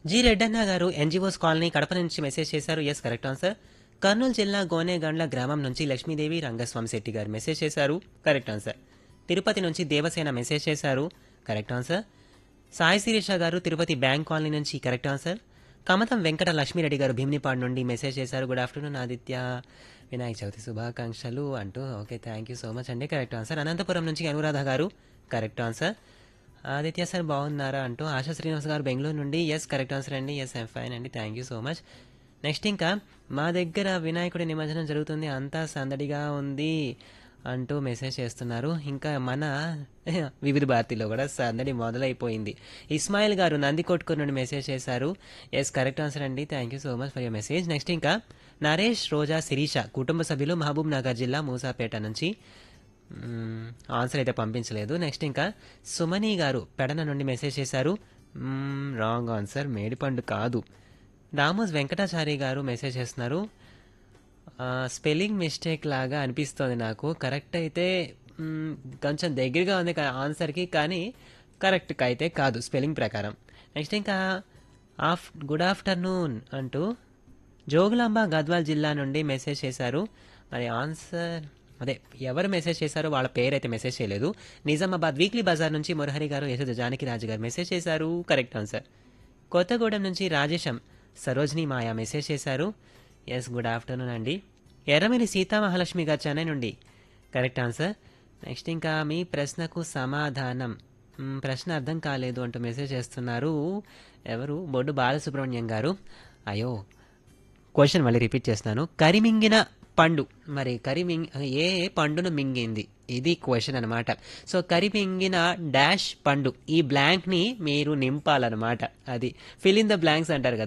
G రెడ్డన్న గారు NGOs colony Kadapa నుంచి message చేశారు ఎస్ కరెక్ట్ ఆన్సర్ కర్నూలు జిల్లా గోనేగండ్ల గ్రామం నుంచి లక్ష్మీదేవి రంగస్వామి శెట్టి గారు మెసేజ్ చేశారు కరెక్ట్ ఆన్సర్ తిరుపతి నుంచి దేవసేన మెసేజ్ చేశారు correct answer Sai Sirisha garu Tirupati bank colony నుంచి కరెక్ట్ ఆన్సర్ కమతం వెంకట లక్ష్మీరెడ్డి గారు భీమినిపాడు నుండి మెసేజ్ చేశారు గుడ్ ఆఫ్టర్నూన్ ఆదిత్య వినాయక చవితి శుభాకాంక్షలు అంటూ okay thank you so much అండి కరెక్ట్ ఆన్సర్ అనంతపురం నుంచి అనురాధ గారు కరెక్ట్ ఆన్సర్ ఆదిత్య సార్ బాగున్నారా అంటూ ఆశా శ్రీనివాస్ గారు బెంగళూరు నుండి ఎస్ కరెక్ట్ ఆన్సర్ అండి ఎస్ ఐమ్ ఫైన్ అండి thank you so much next ఇంకా మా దగ్గర వినాయకుడి నిమజ్జనం జరుగుతుంది అంతా సందడిగా ఉంది అంటూ మెసేజ్ చేస్తున్నారు ఇంకా మన వివిధ భారతిలో కూడా సందడి మొదలైపోయింది ఇస్మాయిల్ గారు నందికొట్కూరు నుండి మెసేజ్ చేశారు ఎస్ కరెక్ట్ ఆన్సర్ అండి thank you so much for your message next ఇంకా నరేష్ రోజా శిరీష కుటుంబ సభ్యులు మహబూబ్ నగర్ జిల్లా మూసాపేట నుంచి మ్మ్, ఆన్సర్ అయితే పంపించలేదు నెక్స్ట్ ఇంకా సుమని గారు పెడన నుండి మెసేజ్ చేశారు మ్మ్, రాంగ్ ఆన్సర్ మేడిపండు కాదు రామోస్ వెంకటాచారి గారు మెసేజ్ చేస్తున్నారు ఆ, స్పెల్లింగ్ మిస్టేక్ లాగా అనిపిస్తోంది నాకు కరెక్ట్ అయితే మ్మ్, కొంచెం దగ్గరగా ఉంది కా- ఆన్సర్కి కానీ కరెక్ట్ అయితే కాదు స్పెల్లింగ్ ప్రకారం నెక్స్ట్ ఇంకా ఆఫ్ గుడ్ ఆఫ్టర్నూన్ అంటూ జోగులాంబ గద్వాల్ జిల్లా నుండి మెసేజ్ చేశారు మరి ఆన్సర్ అదే ఎవరు మెసేజ్ చేశారో వాళ్ళ పేరు అయితే మెసేజ్ చేయలేదు నిజామాబాద్ వీక్లీ బజార్ నుంచి మురహరి గారు యశోద జానకి రాజు గారు మెసేజ్ చేశారు కరెక్ట్ ఆన్సర్ కొత్తగూడెం నుంచి రాజేశం సరోజిని మాయా మెసేజ్ చేశారు ఎస్ గుడ్ ఆఫ్టర్నూన్ అండి ఎర్రమిరి సీతామహాలక్ష్మి గారు చెన్నై నుండి కరెక్ట్ ఆన్సర్ నెక్స్ట్ ఇంకా మీ ప్రశ్నకు సమాధానం మ్, ప్రశ్న అర్థం కాలేదు అంటూ మెసేజ్ చేస్తున్నారు ఎవరు బొడ్డు బాలసుబ్రహ్మణ్యం గారు అయ్యో క్వశ్చన్ మళ్ళీ రిపీట్ చేస్తున్నాను కరిమింగిన పండు మరి కరిమింగ్ ఏ పండును మింగింది ఇది క్వశ్చన్ అనమాట సో కరిమింగిన డాష్ పండు ఈ బ్లాంక్ ని మీరు నింపాలన్నమాట అది ఫిల్ ఇన్ ద బ్లాంక్స్ అంటారు కదా